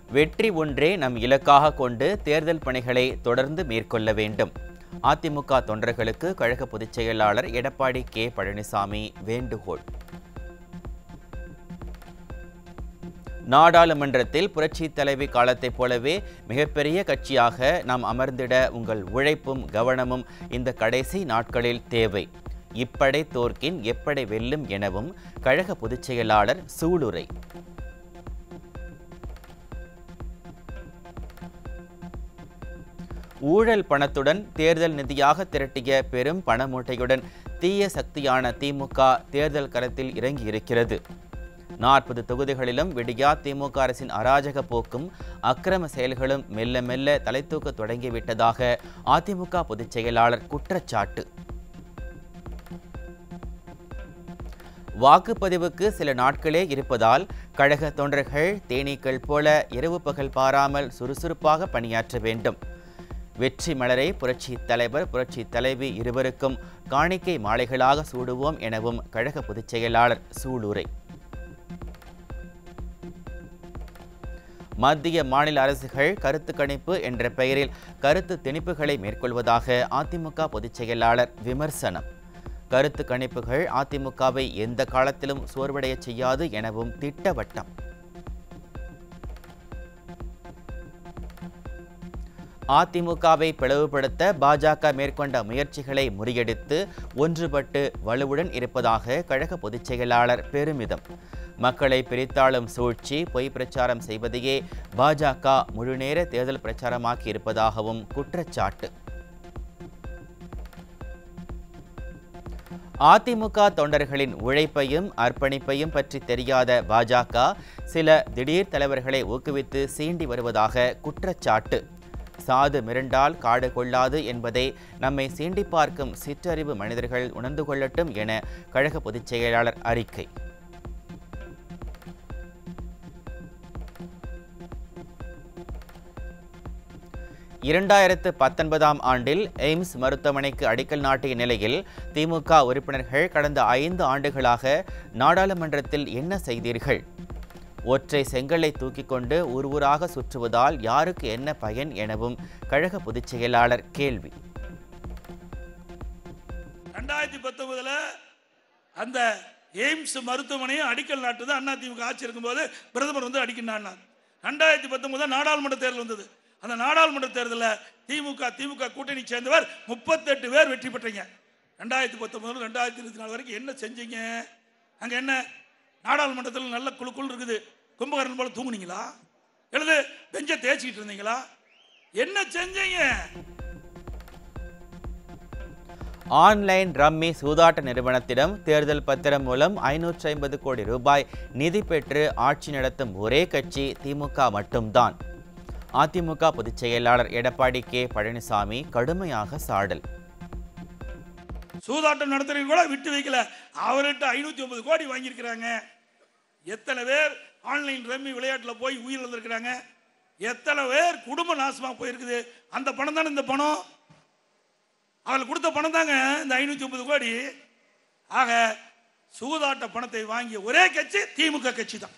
வெற்றி ஒன்றே நம் இலக்காக கொண்டு தேர்தல் பணிகளை தொடர்ந்து மேற்கொள்ள வேண்டும் அதிமுக தொண்டர்களுக்கு கழக பொதுச் செயலாளர் எடப்பாடி கே பழனிசாமி வேண்டுகோள் நாடாளுமன்றத்தில் புரட்சி தலைவி காலத்தைப் போலவே மிகப்பெரிய கட்சியாக நாம் அமர்ந்திட உங்கள் உழைப்பும் கவனமும் இந்த கடைசி நாட்களில் தேவை இப்படை தோற்கின் எப்படை வெல்லும் எனவும் கழக பொதுச் செயலாளர் சூளுரை ஊழல் பணத்துடன் தேர்தல் நிதியாக திரட்டிய பெரும் பண மூட்டையுடன் தீய சக்தியான திமுக தேர்தல் களத்தில் இறங்கி இருக்கிறது நாற்பது தொகுதிகளிலும் விடியா திமுக அரசின் அராஜக போக்கும் அக்கிரம செயல்களும் மெல்ல மெல்ல தலைத்தூக்க தொடங்கிவிட்டதாக அதிமுக பொதுச் செயலாளர் குற்றச்சாட்டு வாக்குப்பதிவுக்கு சில நாட்களே இருப்பதால் கழக தொண்டர்கள் தேனீக்கள் போல இரவு பகல் பாராமல் சுறுசுறுப்பாக பணியாற்ற வேண்டும் வெற்றி மலரை புரட்சி தலைவர் புரட்சி தலைவி இருவருக்கும் காணிக்கை மாலைகளாக சூடுவோம் எனவும் கழக பொதுச் செயலாளர் சூளுரை மத்திய மாநில அரசுகள் கருத்து கணிப்பு என்ற பெயரில் கருத்து திணிப்புகளை மேற்கொள்வதாக அதிமுக பொதுச் செயலாளர் விமர்சனம் கருத்து கணிப்புகள் அதிமுகவை எந்த காலத்திலும் சோர்வடைய செய்யாது எனவும் திட்டவட்டம் அதிமுகவை பிளவுபடுத்த பாஜக மேற்கொண்ட முயற்சிகளை முறியடித்து ஒன்றுபட்டு வலுவுடன் இருப்பதாக கழக பொதுச் செயலாளர் பெருமிதம் மக்களை பிரித்தாளும் சூழ்ச்சி பொய் பிரச்சாரம் செய்வதையே பாஜக முழுநேர தேர்தல் பிரச்சாரமாக்கி இருப்பதாகவும் குற்றச்சாட்டு அதிமுக தொண்டர்களின் உழைப்பையும் அர்ப்பணிப்பையும் பற்றி தெரியாத பாஜக சில திடீர் தலைவர்களை ஊக்குவித்து சீண்டி வருவதாக குற்றச்சாட்டு சாது மிரண்டால் காடு கொள்ளாது என்பதை நம்மை சீண்டி பார்க்கும் சிற்றறிவு மனிதர்கள் உணர்ந்து கொள்ளட்டும் என கழக பொதுச் செயலாளர் அறிக்கை இரண்டாயிரத்து பத்தொன்பதாம் ஆண்டில் எய்ம்ஸ் மருத்துவமனைக்கு அடிக்கல் நாட்டிய நிலையில் திமுக உறுப்பினர்கள் கடந்த ஐந்து ஆண்டுகளாக நாடாளுமன்றத்தில் என்ன செய்தீர்கள் ஒற்றை செங்கலை தூக்கிக் கொண்டு ஊர் ஊராக சுற்றுவதால் யாருக்கு என்ன பயன் எனவும் கழக பொதுச் செயலாளர் கேள்வி ரெண்டாயிரத்தி பத்தொன்பதுல அந்த எய்ம்ஸ் மருத்துவமனையும் அடிக்கல் நாட்டுது அண்ணா திமுக ஆட்சி இருக்கும்போது பிரதமர் வந்து அடிக்கின்றார் ரெண்டாயிரத்தி பத்தொன்பது நாடாளுமன்ற தேர்தல் வந்தது அந்த நாடாளுமன்ற தேர்தலில் திமுக திமுக கூட்டணி சேர்ந்தவர் முப்பத்தெட்டு பேர் வெற்றி பெற்றீங்க ரெண்டாயிரத்தி பத்தொன்பது ரெண்டாயிரத்தி இருபத்தி நாலு வரைக்கும் என்ன செஞ்சீங்க அங்க என்ன நாடாளுமன்றத்தில் நல்ல குழு குழு இருக்குது கும்பகரன் போல தூங்குனீங்களா எழுது பெஞ்சை தேய்ச்சிக்கிட்டு இருந்தீங்களா என்ன செஞ்சீங்க ஆன்லைன் ரம்மி சூதாட்ட நிறுவனத்திடம் தேர்தல் பத்திரம் மூலம் ஐநூற்றி ஐம்பது கோடி ரூபாய் நிதி பெற்று ஆட்சி நடத்தும் ஒரே கட்சி திமுக மட்டும்தான் அதிமுக பொதுச் செயலாளர் எடப்பாடி கே பழனிசாமி கடுமையாக சாடல் சூதாட்டம் நடத்துறவங்க கூட விட்டு வைக்கல அவர்கிட்ட ஐநூத்தி ஒன்பது கோடி வாங்கியிருக்கிறாங்க எத்தனை பேர் ஆன்லைன் ரம்மி விளையாட்டில் போய் உயிர் இழந்திருக்கிறாங்க எத்தனை பேர் குடும்ப நாசமா போயிருக்குது அந்த பணம் தானே இந்த பணம் அவங்களுக்கு கொடுத்த பணம் தாங்க இந்த ஐநூத்தி ஒன்பது கோடி ஆக சூதாட்ட பணத்தை வாங்கிய ஒரே கட்சி திமுக கட்சி தான்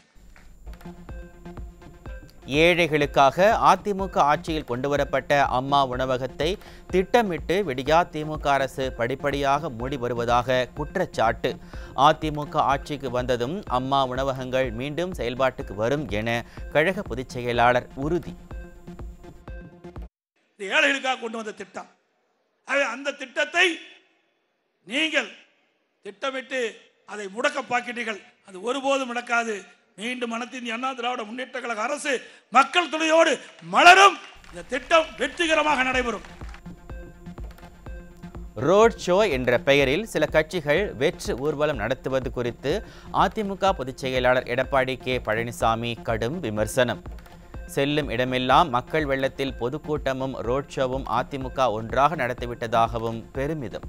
ஏழைகளுக்காக அதிமுக ஆட்சியில் கொண்டுவரப்பட்ட அம்மா உணவகத்தை திட்டமிட்டு விடியா திமுக அரசு படிப்படியாக மூடி வருவதாக குற்றச்சாட்டு அதிமுக ஆட்சிக்கு வந்ததும் அம்மா உணவகங்கள் மீண்டும் செயல்பாட்டுக்கு வரும் என கழக பொதுச் செயலாளர் உறுதி இந்த ஏழைகளுக்காக கொண்டு வந்த திட்டம் ஆகவே அந்த திட்டத்தை நீங்கள் திட்டமிட்டு அதை முடக்க பார்க்கிறீர்கள் அது ஒருபோதும் நடக்காது மீண்டும் அனைத்து இந்திய அண்ணா திராவிட முன்னேற்ற கழக அரசு மக்கள் துணையோடு மலரும் இந்த திட்டம் வெற்றிகரமாக நடைபெறும் ரோட் ஷோ என்ற பெயரில் சில கட்சிகள் வெற்று ஊர்வலம் நடத்துவது குறித்து அதிமுக பொதுச் செயலாளர் எடப்பாடி கே பழனிசாமி கடும் விமர்சனம் செல்லும் இடமெல்லாம் மக்கள் வெள்ளத்தில் பொதுக்கூட்டமும் ரோட் ஷோவும் அதிமுக ஒன்றாக நடத்திவிட்டதாகவும் பெருமிதம்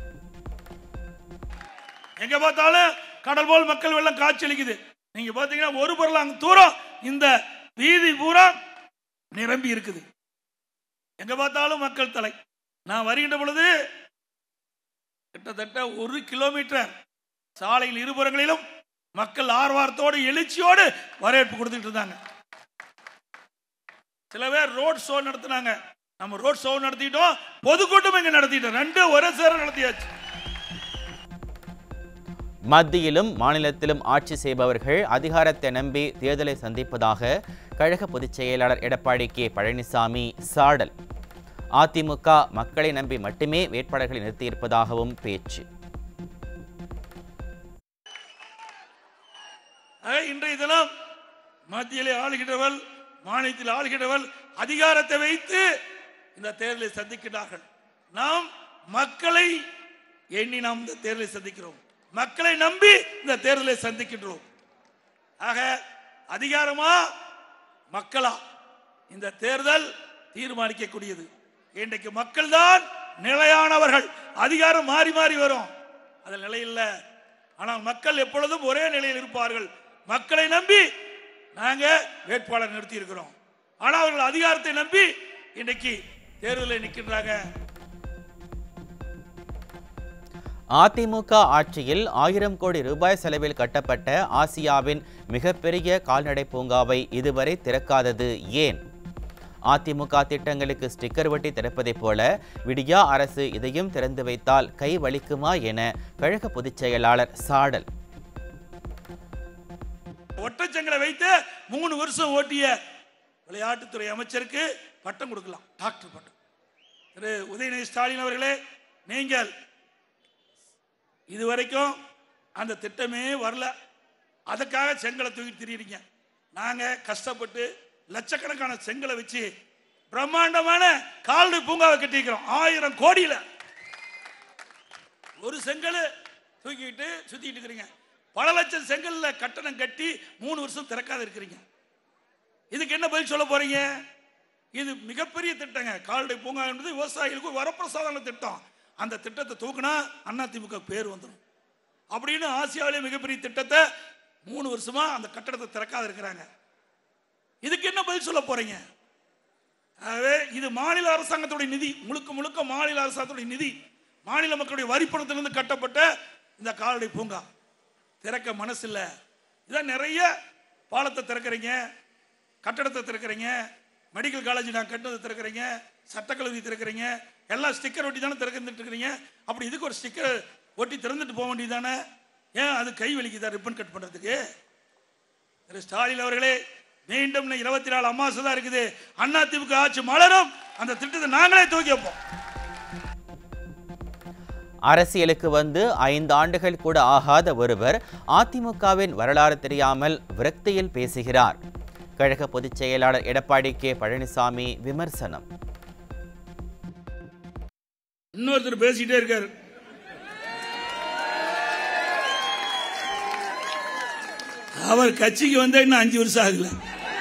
எங்க பார்த்தாலும் கடல் போல் மக்கள் வெள்ளம் காட்சியளிக்குது நீங்க பாத்தீங்கன்னா ஒரு பொருளாங்க தூரம் இந்த வீதி பூரா நிரம்பி இருக்குது எங்க பார்த்தாலும் மக்கள் தலை நான் வருகின்ற பொழுது கிட்டத்தட்ட ஒரு கிலோமீட்டர் சாலையில் இருபுறங்களிலும் மக்கள் ஆர்வாரத்தோடு எழுச்சியோடு வரவேற்பு கொடுத்துட்டு இருந்தாங்க சில பேர் ரோட் ஷோ நடத்துனாங்க நம்ம ரோட் ஷோ நடத்திட்டோம் பொதுக்கூட்டம் இங்க நடத்திட்டோம் ரெண்டு ஒரே சேர நடத்தியாச்சு மத்தியிலும் மாநிலத்திலும் ஆட்சி செய்பவர்கள் அதிகாரத்தை நம்பி தேர்தலை சந்திப்பதாக கழக பொதுச் செயலாளர் எடப்பாடி கே பழனிசாமி சாடல் அதிமுக மக்களை நம்பி மட்டுமே வேட்பாளர்களை நிறுத்தியிருப்பதாகவும் பேச்சு ஆக இன்றைய தினம் மத்தியிலே ஆளுகின்றவள் மாநிலத்தில் ஆளுகின்றவள் அதிகாரத்தை வைத்து இந்த தேர்தலை சந்திக்கிறார்கள் நாம் மக்களை எண்ணி நாம் இந்த தேர்தலை சந்திக்கிறோம் மக்களை நம்பி இந்த தேர்தலை சந்திக்கின்றோம் ஆக அதிகாரமா மக்களா இந்த தேர்தல் தீர்மானிக்கக்கூடியது இன்றைக்கு மக்கள் தான் நிலையானவர்கள் அதிகாரம் மாறி மாறி வரும் அது நிலையில்ல ஆனால் மக்கள் எப்பொழுதும் ஒரே நிலையில் இருப்பார்கள் மக்களை நம்பி நாங்க வேட்பாளர் நிறுத்தி இருக்கிறோம் ஆனால் அவர்கள் அதிகாரத்தை நம்பி இன்னைக்கு தேர்தலில் நிற்கின்றாங்க அதிமுக ஆட்சியில் ஆயிரம் கோடி ரூபாய் செலவில் கட்டப்பட்ட ஆசியாவின் மிகப்பெரிய கால்நடை பூங்காவை இதுவரை திறக்காதது ஏன் அதிமுக திட்டங்களுக்கு ஸ்டிக்கர் ஒட்டி திறப்பதைப் போல விடியா அரசு இதையும் திறந்து வைத்தால் கை வலிக்குமா என கழக பொதுச் செயலாளர் சாடல் ஒட்டச்சங்களை வைத்து மூணு வருஷம் ஓட்டிய விளையாட்டுத்துறை அமைச்சருக்கு பட்டம் கொடுக்கலாம் டாக்டர் பட்டம் திரு உதயநிதி ஸ்டாலின் அவர்களே நீங்கள் இதுவரைக்கும் அந்த திட்டமே வரல அதுக்காக செங்கலை தூக்கிட்டு திரியிறீங்க நாங்க கஷ்டப்பட்டு லட்சக்கணக்கான செங்கலை வச்சு பிரம்மாண்டமான கால்நடை பூங்காவை கட்டிக்கிறோம் ஆயிரம் கோடியில ஒரு செங்கல் தூக்கிட்டு சுத்திட்டு இருக்கிறீங்க பல லட்சம் செங்கல்ல கட்டணம் கட்டி மூணு வருஷம் திறக்காத இருக்கிறீங்க இதுக்கு என்ன பதில் சொல்ல போறீங்க இது மிகப்பெரிய திட்டங்க கால்நடை பூங்கா என்பது விவசாயிகளுக்கு ஒரு வரப்பிரசாதன திட்டம் அந்த திட்டத்தை தூக்குனா அதிமுக பேர் வந்துடும் அப்படின்னு ஆசியாவிலே மிகப்பெரிய திட்டத்தை மூணு வருஷமா அந்த கட்டடத்தை திறக்காத இருக்கிறாங்க இதுக்கு என்ன பதில் சொல்ல போறீங்க ஆகவே இது மாநில அரசாங்கத்துடைய நிதி முழுக்க முழுக்க மாநில அரசாங்கத்துடைய நிதி மாநில மக்களுடைய வரிப்பணத்திலிருந்து கட்டப்பட்ட இந்த கால்நடை பூங்கா திறக்க மனசு இல்லை இதான் நிறைய பாலத்தை திறக்கிறீங்க கட்டடத்தை திறக்கிறீங்க மெடிக்கல் காலேஜ் நான் கட்டணத்தை திறக்கிறீங்க சட்டக்கல்லூரி திறக்கிறீங்க எல்லாம் ஸ்டிக்கர் ஒட்டி தானே திறந்துட்டு இருக்கிறீங்க அப்படி இதுக்கு ஒரு ஸ்டிக்கர் ஒட்டி திறந்துட்டு போக வேண்டியது தானே ஏன் அது கை வலிக்குதா ரிப்பன் கட் பண்ணுறதுக்கு திரு ஸ்டாலின் அவர்களே மீண்டும் இருபத்தி நாலு அம்மாசை தான் இருக்குது அண்ணா திமுக ஆட்சி மலரும் அந்த திட்டத்தை நாங்களே தூக்கி வைப்போம் அரசியலுக்கு வந்து ஐந்து ஆண்டுகள் கூட ஆகாத ஒருவர் அதிமுகவின் வரலாறு தெரியாமல் விரக்தியில் பேசுகிறார் கழக பொதுச் செயலாளர் எடப்பாடி கே பழனிசாமி விமர்சனம் இன்னொருத்தர் பேசிட்டே இருக்காரு அவர் கட்சிக்கு வந்த இன்னும் அஞ்சு வருஷம் ஆகல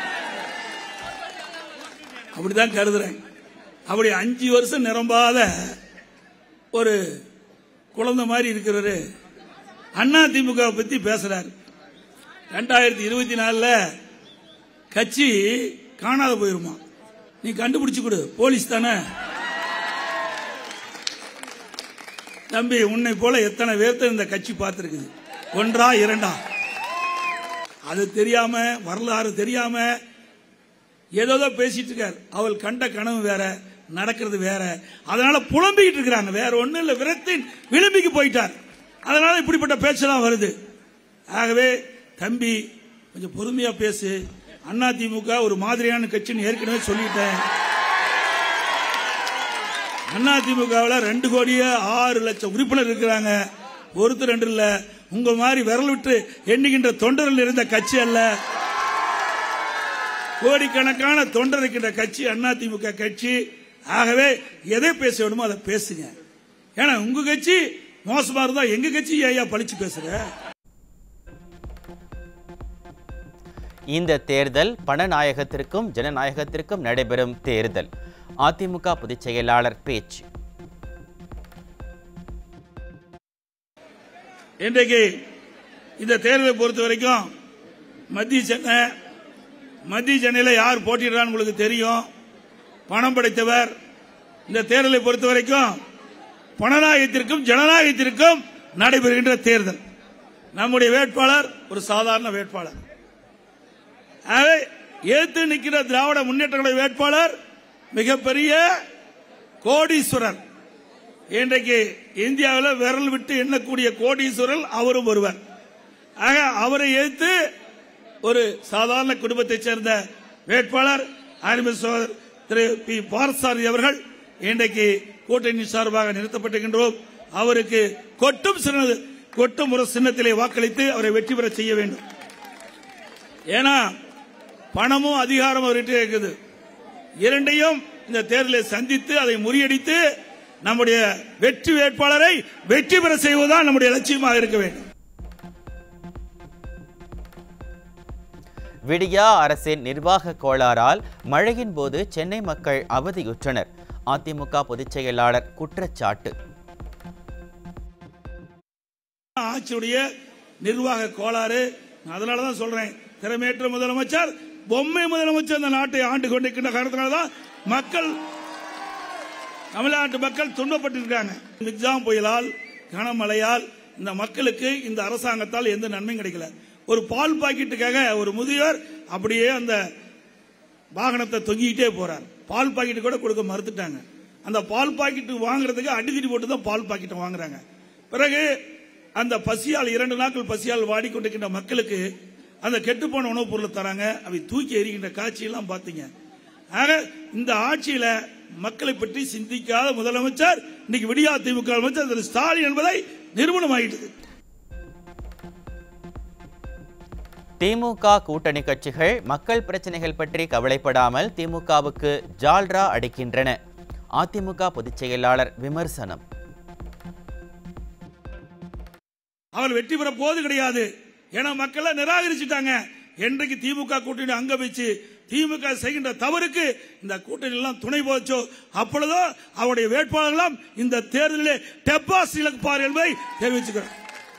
அப்படிதான் கருதுறேன் அப்படி அஞ்சு வருஷம் நிரம்பாத ஒரு குழந்தை மாதிரி இருக்கிறவரு அண்ணா திமுக பத்தி பேசுறாரு ரெண்டாயிரத்தி இருபத்தி நாலுல கட்சி காணாத போயிருமா நீ கண்டுபிடிச்சு கொடு போலீஸ் தானே தம்பி உன்னை போல எத்தனை பேர்த்த இந்த கட்சி பார்த்திருக்குது ஒன்றா இரண்டா அது தெரியாம வரலாறு தெரியாம ஏதோ பேசிட்டு இருக்கார் அவள் கண்ட கனவு வேற நடக்கிறது வேற அதனால புலம்பிக்கிட்டு இருக்கிறாங்க வேற ஒண்ணும் இல்ல விரத்தின் விளிம்பிக்கு போயிட்டார் அதனால இப்படிப்பட்ட பேச்செல்லாம் வருது ஆகவே தம்பி கொஞ்சம் பொறுமையா பேசு அண்ணா திமுக ஒரு மாதிரியான கட்சின்னு ஏற்கனவே சொல்லிட்டேன் அண்ணா திமுகவில் ரெண்டு கோடியே ஆறு லட்சம் உறுப்பினர் இருக்கிறாங்க ஒருத்தர் ரெண்டு இல்ல உங்க மாதிரி விரல் விட்டு எண்ணுகின்ற தொண்டர்கள் இருந்த கட்சி அல்ல கோடிக்கணக்கான தொண்டர் இருக்கின்ற கட்சி அண்ணா திமுக கட்சி ஆகவே எதை பேச வேணுமோ அதை பேசுங்க ஏன்னா உங்க கட்சி மோசமா இருந்தா எங்க கட்சி ஐயா பழிச்சு பேசுற இந்த தேர்தல் பணநாயகத்திற்கும் ஜனநாயகத்திற்கும் நடைபெறும் தேர்தல் அதிமுக பொதுச் செயலாளர் பேச்சு இன்றைக்கு இந்த தேர்தலை பொறுத்த வரைக்கும் மத்திய சென்னை மத்திய சென்னையில் யார் போட்டிடுறான்னு உங்களுக்கு தெரியும் பணம் படைத்தவர் இந்த தேர்தலை பொறுத்த வரைக்கும் பணநாயகத்திற்கும் ஜனநாயகத்திற்கும் நடைபெறுகின்ற தேர்தல் நம்முடைய வேட்பாளர் ஒரு சாதாரண வேட்பாளர் ஆகவே ஏத்து நிற்கிற திராவிட முன்னேற்ற கழக வேட்பாளர் மிகப்பெரிய கோடீஸ்வரர் இன்றைக்கு இந்தியாவில் விரல் விட்டு எண்ணக்கூடிய கோடீஸ்வரர் அவரும் ஒருவர் ஆக அவரை எதிர்த்து ஒரு சாதாரண குடும்பத்தைச் சேர்ந்த வேட்பாளர் அருமை சகோதரர் திரு பி பாரசாரி அவர்கள் இன்றைக்கு கூட்டணி சார்பாக நிறுத்தப்பட்டிருக்கின்றோம் அவருக்கு கொட்டும் சின்ன கொட்டும் ஒரு சின்னத்திலே வாக்களித்து அவரை வெற்றி பெற செய்ய வேண்டும் ஏன்னா பணமும் அதிகாரமும் அவர்கிட்ட இருக்குது இரண்டையும் இந்த தேர்தலை சந்தித்து அதை முறியடித்து நம்முடைய வெற்றி வேட்பாளரை வெற்றி பெற செய்வதுதான் நம்முடைய லட்சியமாக இருக்க வேண்டும் விடியா அரசின் நிர்வாக கோளாறால் மழையின் போது சென்னை மக்கள் அவதியுற்றனர் அதிமுக பொதுச் செயலாளர் குற்றச்சாட்டு ஆட்சியுடைய நிர்வாக கோளாறு அதனால தான் சொல்றேன் திறமையற்ற முதலமைச்சர் பொம்மை முதலமைச்சர் இந்த நாட்டை ஆண்டு கொண்டிருக்கின்ற காரணத்தினால தான் மக்கள் தமிழ்நாட்டு மக்கள் துன்பப்பட்டிருக்காங்க மிக்ஜாம் புயலால் கனமழையால் இந்த மக்களுக்கு இந்த அரசாங்கத்தால் எந்த நன்மையும் கிடைக்கல ஒரு பால் பாக்கெட்டுக்காக ஒரு முதியோர் அப்படியே அந்த வாகனத்தை தொங்கிக்கிட்டே போறார் பால் பாக்கெட்டு கூட கொடுக்க மறுத்துட்டாங்க அந்த பால் பாக்கெட் வாங்குறதுக்கு அடிக்கடி போட்டு தான் பால் பாக்கெட்டை வாங்குறாங்க பிறகு அந்த பசியால் இரண்டு நாட்கள் பசியால் வாடிக்கொண்டிருக்கின்ற மக்களுக்கு அந்த கெட்டுப்போன உணவுப் பொருளை தராங்க அவை தூக்கி எறிகின்ற காட்சியெல்லாம் பார்த்தீங்க ஆக இந்த ஆட்சியில மக்களை பற்றி சிந்திக்காத முதலமைச்சர் இன்னைக்கு விடியா திமுக அமைச்சர் திரு ஸ்டாலின் என்பதை நிரூபணமாயிட்டது திமுக கூட்டணி கட்சிகள் மக்கள் பிரச்சனைகள் பற்றி கவலைப்படாமல் திமுகவுக்கு ஜால்ரா அடிக்கின்றன அதிமுக பொதுச் செயலாளர் விமர்சனம் அவர் வெற்றி பெற போது கிடையாது ஏன்னா மக்களை நிராகரிச்சுட்டாங்க என்றைக்கு திமுக கூட்டணி அங்க வச்சு திமுக செய்கின்ற தவறுக்கு இந்த கூட்டணி எல்லாம் துணை போச்சோ அப்பொழுதோ அவருடைய வேட்பாளர்களாம் இந்த தேர்தலிலே டெபாஸ் இழப்பார் என்பதை தெரிவிச்சுக்கிறோம்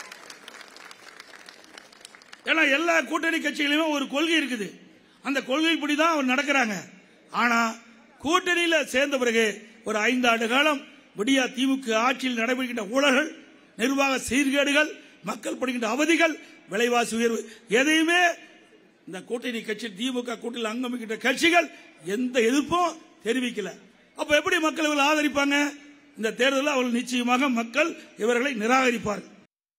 ஏன்னா எல்லா கூட்டணி கட்சிகளிலுமே ஒரு கொள்கை இருக்குது அந்த கொள்கைப்படி தான் அவர் நடக்கிறாங்க ஆனா கூட்டணியில சேர்ந்த பிறகு ஒரு ஐந்து ஆண்டு காலம் விடியா திமுக ஆட்சியில் நடைபெறுகின்ற ஊழல்கள் நிர்வாக சீர்கேடுகள் மக்கள் படுகின்ற அவதிகள் விலைவாசி உயர்வு எதையுமே இந்த கூட்டணி கட்சி திமுக கூட்டணியில் அங்கமிக்கின்ற கட்சிகள் எந்த எதிர்ப்பும் தெரிவிக்கல அப்ப எப்படி மக்கள் இவர்கள் ஆதரிப்பாங்க இந்த தேர்தலில் அவர்கள் நிச்சயமாக மக்கள் இவர்களை நிராகரிப்பார்கள்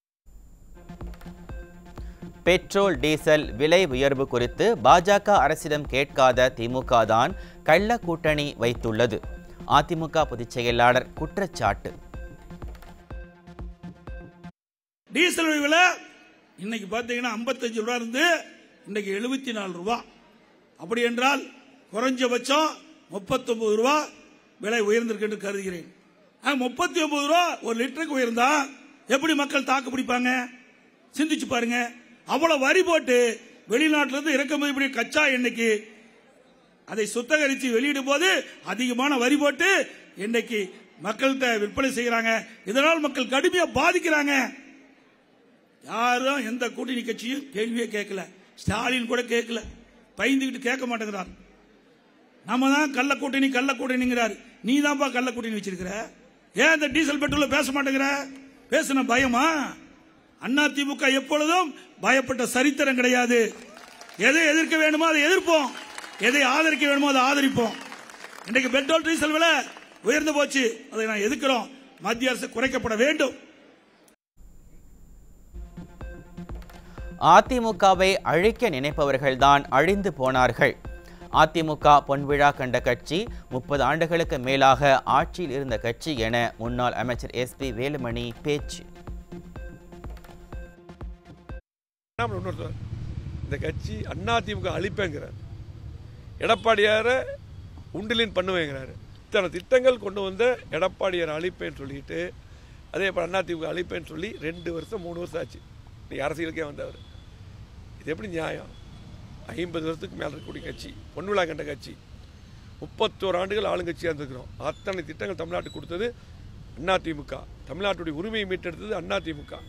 பெட்ரோல் டீசல் விலை உயர்வு குறித்து பாஜக அரசிடம் கேட்காத திமுக தான் கள்ள கூட்டணி வைத்துள்ளது அதிமுக பொதுச் செயலாளர் குற்றச்சாட்டு டீசல் விலை இன்னைக்கு பார்த்தீங்கன்னா 55 ரூபா இருந்து இன்னைக்கு எழுபத்தி நாலு ரூபா அப்படி என்றால் குறைஞ்சபட்சம் 39 ரூபா விலை உயர்ந்திருக்கு என்று கருதுகிறேன் முப்பத்தி ஒன்பது ரூபா ஒரு லிட்டருக்கு உயர்ந்தா எப்படி மக்கள் தாக்கு பிடிப்பாங்க சிந்திச்சு பாருங்க அவ்வளவு வரி போட்டு வெளிநாட்டில இருந்து இறக்குமதி பண்ணி கச்சா எண்ணெய்க்கு அதை சுத்தகரித்து வெளியிடும் போது அதிகமான வரி போட்டு இன்னைக்கு மக்கள்கிட்ட விற்பனை செய்யறாங்க இதனால் மக்கள் கடுமையா பாதிக்கிறாங்க யாரும் எந்த கூட்டணி கட்சியும் கேள்வியே கேட்கல ஸ்டாலின் கூட கேட்கல பயந்துகிட்டு கேட்க மாட்டேங்கிறார் நம்ம தான் கள்ள கூட்டணி கள்ள கூட்டணிங்கிறார் நீ தான்ப்பா கள்ள கூட்டணி வச்சிருக்கிற ஏன் இந்த டீசல் பெட்ரோல பேச மாட்டேங்கிற பேசுன பயமா அண்ணா திமுக எப்பொழுதும் பயப்பட்ட சரித்திரம் கிடையாது எதை எதிர்க்க வேண்டுமோ அதை எதிர்ப்போம் எதை ஆதரிக்க வேண்டுமோ அதை ஆதரிப்போம் இன்றைக்கு பெட்ரோல் டீசல் விலை உயர்ந்து போச்சு அதை நான் எதிர்க்கிறோம் மத்திய அரசு குறைக்கப்பட வேண்டும் அதிமுகவை அழிக்க நினைப்பவர்கள்தான் அழிந்து போனார்கள் அதிமுக பொன்விழா கண்ட கட்சி முப்பது ஆண்டுகளுக்கு மேலாக ஆட்சியில் இருந்த கட்சி என முன்னாள் அமைச்சர் எஸ்பி வேலுமணி பேச்சு அண்ணாமலை இன்னொருத்தர் இந்த கட்சி அதிமுக அழிப்பேங்கிறார் எடப்பாடியாரை உண்டிலின் பண்ணுவேங்கிறாரு இத்தனை திட்டங்கள் கொண்டு வந்த எடப்பாடியார் அழிப்பேன்னு சொல்லிட்டு அதே போல் அதிமுக அழிப்பேன்னு சொல்லி ரெண்டு வருஷம் மூணு வருஷம் ஆச்சு நீ அரசியலுக்கே வந்தவர் இது எப்படி நியாயம் ஐம்பது வருஷத்துக்கு மேலே இருக்கக்கூடிய கட்சி பொன்விழா கண்ட கட்சி முப்பத்தோரு ஆண்டுகள் ஆளுங்கட்சியாக இருந்திருக்கிறோம் அத்தனை திட்டங்கள் தமிழ்நாட்டுக்கு கொடுத்தது அதிமுக தமிழ்நாட்டுடைய உரிமையை மீட்டெடுத்தது அதிமுக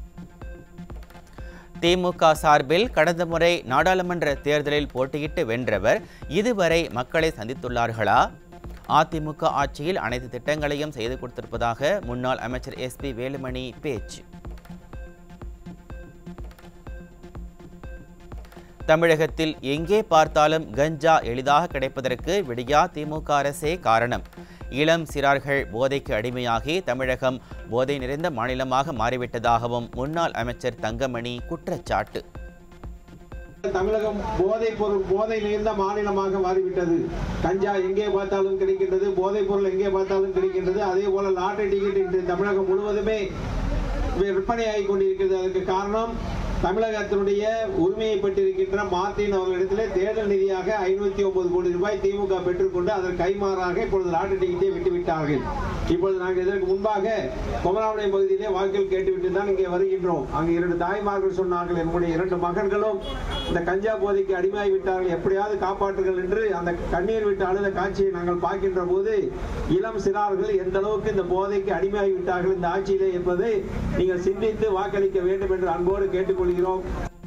திமுக சார்பில் கடந்த முறை நாடாளுமன்ற தேர்தலில் போட்டியிட்டு வென்றவர் இதுவரை மக்களை சந்தித்துள்ளார்களா அதிமுக ஆட்சியில் அனைத்து திட்டங்களையும் செய்து கொடுத்திருப்பதாக முன்னாள் அமைச்சர் எஸ்பி வேலுமணி பேச்சு தமிழகத்தில் எங்கே பார்த்தாலும் கஞ்சா எளிதாக கிடைப்பதற்கு விடியா திமுக அரசே காரணம் இளம் சிறார்கள் போதைக்கு அடிமையாகி தமிழகம் போதை நிறைந்த மாநிலமாக மாறிவிட்டதாகவும் முன்னாள் அமைச்சர் தங்கமணி குற்றச்சாட்டு தமிழகம் போதைப் பொருள் போதை நிறைந்த மாநிலமாக மாறிவிட்டது கஞ்சா எங்கே பார்த்தாலும் கிடைக்கின்றது போதைப் பொருள் எங்கே பார்த்தாலும் கிடைக்கின்றது அதே போல லாட்டரி டிக்கெட் இன்று தமிழகம் முழுவதுமே விற்பனையாகி கொண்டிருக்கிறது அதற்கு காரணம் தமிழகத்தினுடைய உரிமையை பெற்றிருக்கின்ற மார்டின் அவர்களிடத்திலே தேர்தல் நிதியாக ஐநூத்தி ஒன்பது கோடி ரூபாய் திமுக பெற்றுக்கொண்டு அதற்கு கைமாறாக இப்பொழுது லாட்டரி டிக்கெட்டை விட்டுவிட்டார்கள் இப்பொழுது நாங்கள் இதற்கு முன்பாக குமராவளை பகுதியிலே வாக்கில் கேட்டுவிட்டு தான் இங்கே வருகின்றோம் அங்கு இரண்டு தாய்மார்கள் சொன்னார்கள் என்னுடைய இரண்டு மகன்களும் இந்த கஞ்சா போதைக்கு அடிமையாகி விட்டார்கள் எப்படியாவது காப்பாற்றுங்கள் என்று அந்த கண்ணீர் விட்டு அழுத காட்சியை நாங்கள் பார்க்கின்ற போது இளம் சிறார்கள் எந்த அளவுக்கு இந்த போதைக்கு அடிமையாகி விட்டார்கள் இந்த ஆட்சியிலே என்பதை நீங்கள் சிந்தித்து வாக்களிக்க வேண்டும் என்று அன்போடு கேட்டுக்கொள்கிறோம்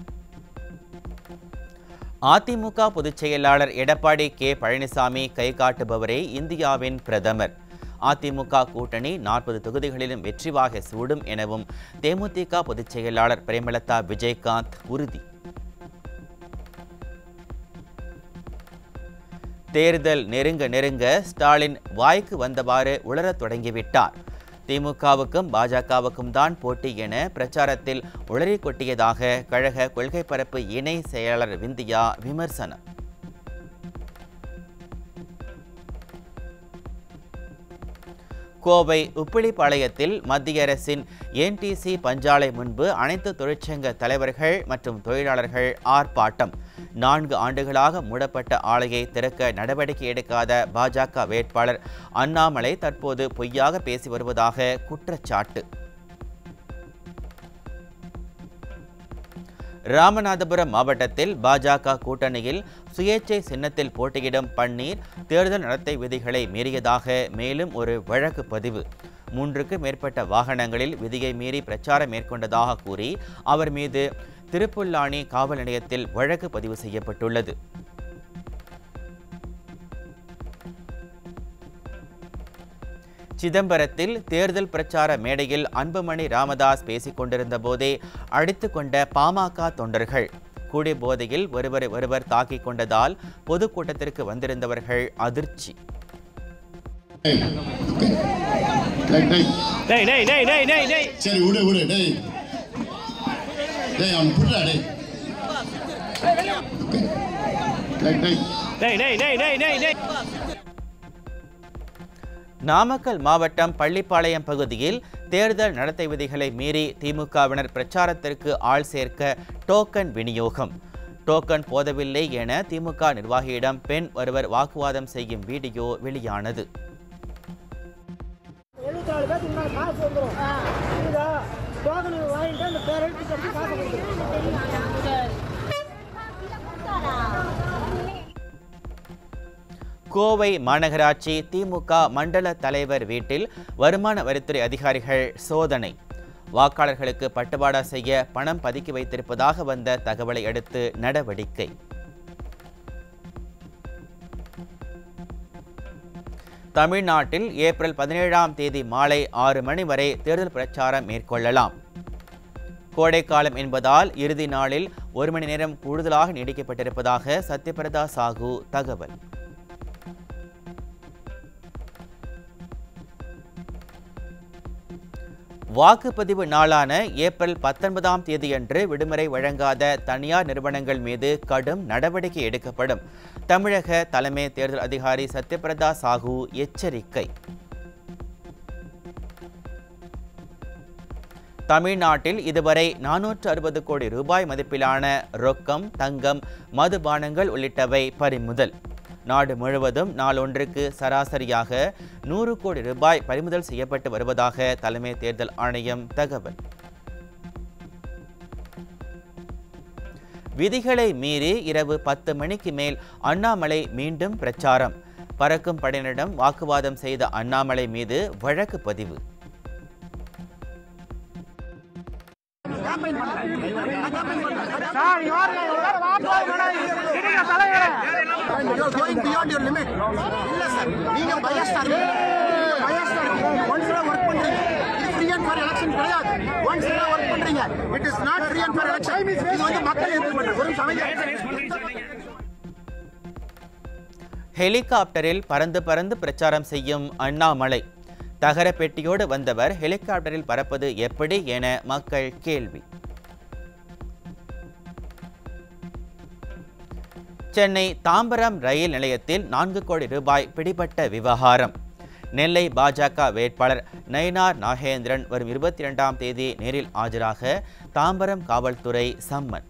அதிமுக பொதுச் செயலாளர் எடப்பாடி கே பழனிசாமி கை காட்டுபவரே இந்தியாவின் பிரதமர் அதிமுக கூட்டணி நாற்பது தொகுதிகளிலும் வெற்றிவாக சூடும் எனவும் தேமுதிக பொதுச் செயலாளர் பிரேமலதா விஜயகாந்த் உறுதி தேர்தல் நெருங்க நெருங்க ஸ்டாலின் வாய்க்கு வந்தவாறு உளரத் தொடங்கிவிட்டார் திமுகவுக்கும் பாஜகவுக்கும் தான் போட்டி என பிரச்சாரத்தில் உளறி கொட்டியதாக கழக கொள்கை பரப்பு இணை செயலாளர் விந்தியா விமர்சனம் கோவை உப்பிலிப்பாளையத்தில் மத்திய அரசின் என்டிசி பஞ்சாலை முன்பு அனைத்து தொழிற்சங்க தலைவர்கள் மற்றும் தொழிலாளர்கள் ஆர்ப்பாட்டம் நான்கு ஆண்டுகளாக மூடப்பட்ட ஆலையை திறக்க நடவடிக்கை எடுக்காத பாஜக வேட்பாளர் அண்ணாமலை தற்போது பொய்யாக பேசி வருவதாக குற்றச்சாட்டு ராமநாதபுரம் மாவட்டத்தில் பாஜக கூட்டணியில் சுயேட்சை சின்னத்தில் போட்டியிடும் பன்னீர் தேர்தல் நடத்தை விதிகளை மீறியதாக மேலும் ஒரு வழக்கு பதிவு மூன்றுக்கு மேற்பட்ட வாகனங்களில் விதியை மீறி பிரச்சாரம் மேற்கொண்டதாக கூறி அவர் மீது திருப்புல்லானி காவல் நிலையத்தில் வழக்கு பதிவு செய்யப்பட்டுள்ளது சிதம்பரத்தில் தேர்தல் பிரச்சார மேடையில் அன்புமணி ராமதாஸ் பேசிக் கொண்டிருந்த போதே அடித்து கொண்ட பாமக தொண்டர்கள் கூடிய போதையில் ஒருவரை ஒருவர் தாக்கிக் கொண்டதால் பொதுக்கூட்டத்திற்கு வந்திருந்தவர்கள் அதிர்ச்சி டேய் டேய் டேய் டேய் டேய் டேய் டேய் டேய் சரி விடு விடு டேய் டேய் அவன் புடுறா டேய் டேய் டேய் டேய் டேய் டேய் டேய் டேய் டேய் நாமக்கல் மாவட்டம் பள்ளிப்பாளையம் பகுதியில் தேர்தல் நடத்தை விதிகளை மீறி திமுகவினர் பிரச்சாரத்திற்கு ஆள் சேர்க்க டோக்கன் விநியோகம் டோக்கன் போதவில்லை என திமுக நிர்வாகியிடம் பெண் ஒருவர் வாக்குவாதம் செய்யும் வீடியோ வெளியானது எழுபத்தி நாலு பேருக்கு முன்னாடி காசு வந்துடும் புரியுதா டோக்கன் வாங்கிட்டு அந்த பேர் எழுத்து கட்டி காசு கொடுத்துரும் கோவை மாநகராட்சி திமுக மண்டல தலைவர் வீட்டில் வருமான வரித்துறை அதிகாரிகள் சோதனை வாக்காளர்களுக்கு பட்டுவாடா செய்ய பணம் பதுக்கி வைத்திருப்பதாக வந்த தகவலை அடுத்து நடவடிக்கை தமிழ்நாட்டில் ஏப்ரல் பதினேழாம் தேதி மாலை ஆறு மணி வரை தேர்தல் பிரச்சாரம் மேற்கொள்ளலாம் கோடைக்காலம் என்பதால் இறுதி நாளில் ஒரு மணி நேரம் கூடுதலாக நீடிக்கப்பட்டிருப்பதாக சத்யபிரதா சாஹூ தகவல் வாக்குப்பதிவு நாளான ஏப்ரல் பத்தொன்பதாம் தேதியன்று விடுமுறை வழங்காத தனியார் நிறுவனங்கள் மீது கடும் நடவடிக்கை எடுக்கப்படும் தமிழக தலைமை தேர்தல் அதிகாரி சத்யபிரதா சாஹூ எச்சரிக்கை தமிழ்நாட்டில் இதுவரை நானூற்று அறுபது கோடி ரூபாய் மதிப்பிலான ரொக்கம் தங்கம் மதுபானங்கள் உள்ளிட்டவை பறிமுதல் நாடு முழுவதும் நாளொன்றுக்கு சராசரியாக நூறு கோடி ரூபாய் பறிமுதல் செய்யப்பட்டு வருவதாக தலைமை தேர்தல் ஆணையம் தகவல் விதிகளை மீறி இரவு பத்து மணிக்கு மேல் அண்ணாமலை மீண்டும் பிரச்சாரம் பறக்கும் படையினரிடம் வாக்குவாதம் செய்த அண்ணாமலை மீது வழக்கு பதிவு You are going beyond your limit. இல்ல சார் நீங்க பயஸ்டா இருக்கு பயஸ்டா இருக்கு ஒன்ஸ் ஒர்க் பண்றீங்க இது ஃப்ரீ அண்ட் ஃபேர் எலெக்ஷன் கிடையாது ஒன்ஸ் ஒர்க் பண்றீங்க சொல்றீங்க it is not free and fair election இது வந்து மக்கள் எதிர்ப்பு பண்றது ஒரு நிமிஷம் அமைதியா ஹெலிகாப்டரில் பறந்து பறந்து பிரச்சாரம் செய்யும் அண்ணாமலை தகர பெட்டியோடு வந்தவர் ஹெலிகாப்டரில் பறப்பது எப்படி என மக்கள் கேள்வி சென்னை தாம்பரம் ரயில் நிலையத்தில் நான்கு கோடி ரூபாய் பிடிபட்ட விவகாரம் நெல்லை பாஜக வேட்பாளர் நயினார் நாகேந்திரன் வரும் இருபத்தி இரண்டாம் தேதி நேரில் ஆஜராக தாம்பரம் காவல்துறை சம்மன்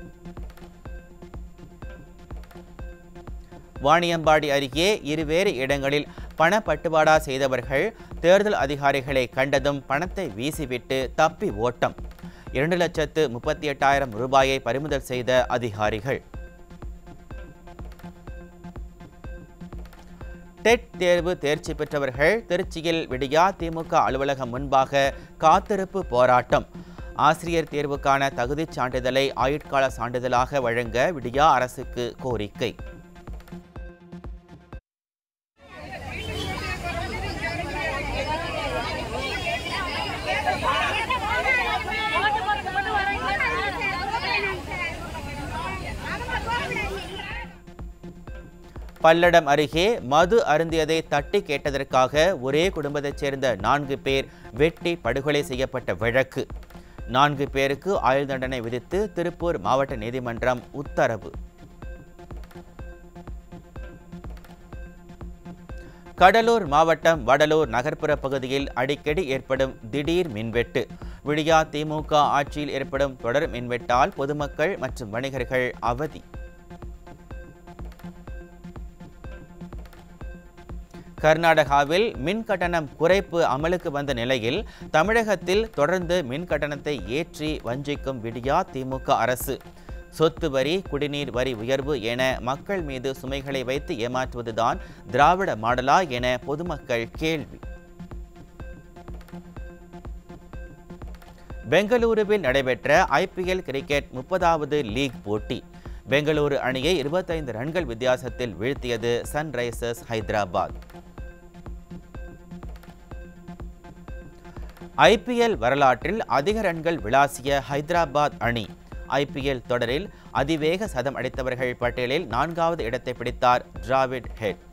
வாணியம்பாடி அருகே இருவேறு இடங்களில் பணப்பட்டுவாடா செய்தவர்கள் தேர்தல் அதிகாரிகளை கண்டதும் பணத்தை வீசிவிட்டு தப்பி ஓட்டம் இரண்டு லட்சத்து முப்பத்தி எட்டாயிரம் ரூபாயை பறிமுதல் செய்த அதிகாரிகள் டெட் தேர்வு தேர்ச்சி பெற்றவர்கள் திருச்சியில் விடியா திமுக அலுவலகம் முன்பாக காத்திருப்பு போராட்டம் ஆசிரியர் தேர்வுக்கான தகுதிச் சான்றிதழை ஆயுட்கால சான்றிதழாக வழங்க விடியா அரசுக்கு கோரிக்கை பல்லடம் அருகே மது அருந்தியதை தட்டி கேட்டதற்காக ஒரே குடும்பத்தைச் சேர்ந்த நான்கு பேர் வெட்டி படுகொலை செய்யப்பட்ட வழக்கு நான்கு பேருக்கு ஆயுள் தண்டனை விதித்து திருப்பூர் மாவட்ட நீதிமன்றம் உத்தரவு கடலூர் மாவட்டம் வடலூர் நகர்ப்புற பகுதியில் அடிக்கடி ஏற்படும் திடீர் மின்வெட்டு விடியா திமுக ஆட்சியில் ஏற்படும் தொடர் மின்வெட்டால் பொதுமக்கள் மற்றும் வணிகர்கள் அவதி கர்நாடகாவில் மின் கட்டணம் குறைப்பு அமலுக்கு வந்த நிலையில் தமிழகத்தில் தொடர்ந்து மின் கட்டணத்தை ஏற்றி வஞ்சிக்கும் விடியா திமுக அரசு சொத்து வரி குடிநீர் வரி உயர்வு என மக்கள் மீது சுமைகளை வைத்து ஏமாற்றுவதுதான் திராவிட மாடலா என பொதுமக்கள் கேள்வி பெங்களூருவில் நடைபெற்ற ஐபிஎல் கிரிக்கெட் முப்பதாவது லீக் போட்டி பெங்களூரு அணியை இருபத்தைந்து ரன்கள் வித்தியாசத்தில் வீழ்த்தியது சன்ரைசர்ஸ் ஹைதராபாத் ஐபிஎல் வரலாற்றில் அதிக ரன்கள் விளாசிய ஹைதராபாத் அணி ஐபிஎல் தொடரில் அதிவேக சதம் அடித்தவர்கள் பட்டியலில் நான்காவது இடத்தை பிடித்தார் டிராவிட் ஹெட்